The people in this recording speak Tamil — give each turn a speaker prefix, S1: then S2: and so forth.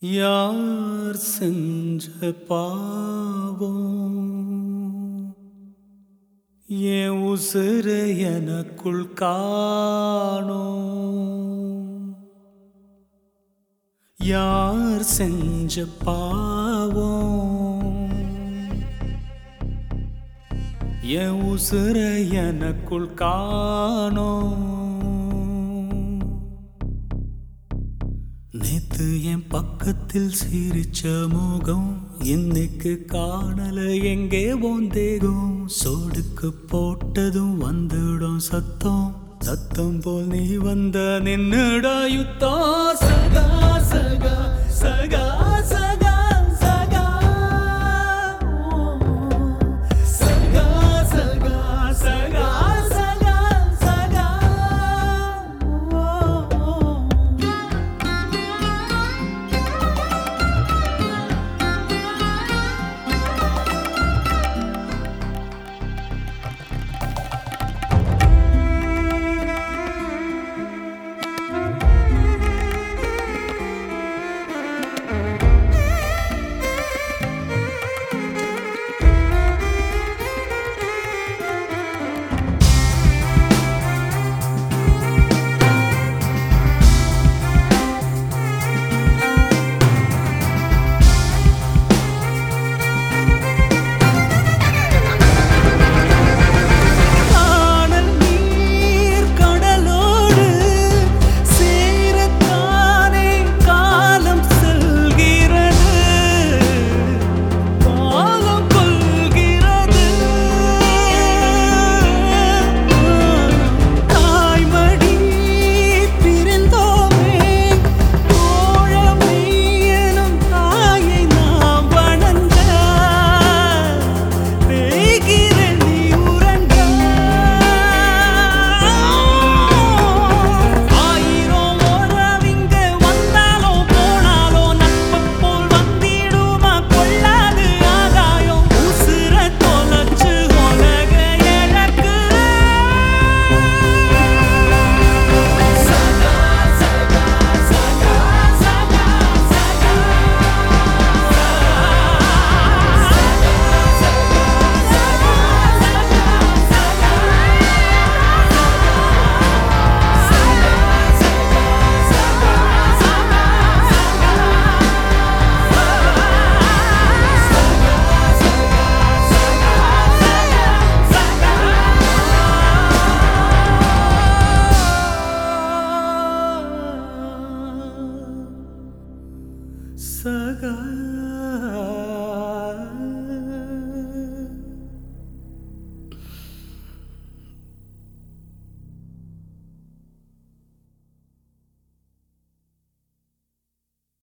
S1: யார் செஞ்ச பாவம் என் உசுறு எனக்குள் காணோம் யார் செஞ்ச பாவம் என் உசுறு எனக்குள் காணோம் நேத்து என் பக்கத்தில் சிரிச்ச முகம் இன்னைக்கு காணல எங்கே போந்தேகும் சோடுக்கு போட்டதும் வந்துடும் சத்தம் சத்தம் போல் நீ வந்த நின்னுடா யுத்தம் சகா சகா சகா சகா சகா சகா சகா சகா சகா சகா காணல் நீர் கடலோடு சேரத்தானே காலம் செல்கிறது காலம் கொள்கிறது தாய்மடி பிரிந்தோமே தோழமை எனும் தாயை நாம் வணங்க தேய்கிற நீ உறங்க ஆயிரம் உறவிங்க வந்தாலோ போனாலோ நட்பு போல் வந்திடுமா கொள்ளாது ஆகாயம் உசுர தொலைச்சு உலக எனக்கு சகா சகா சகா சகா சகா சகா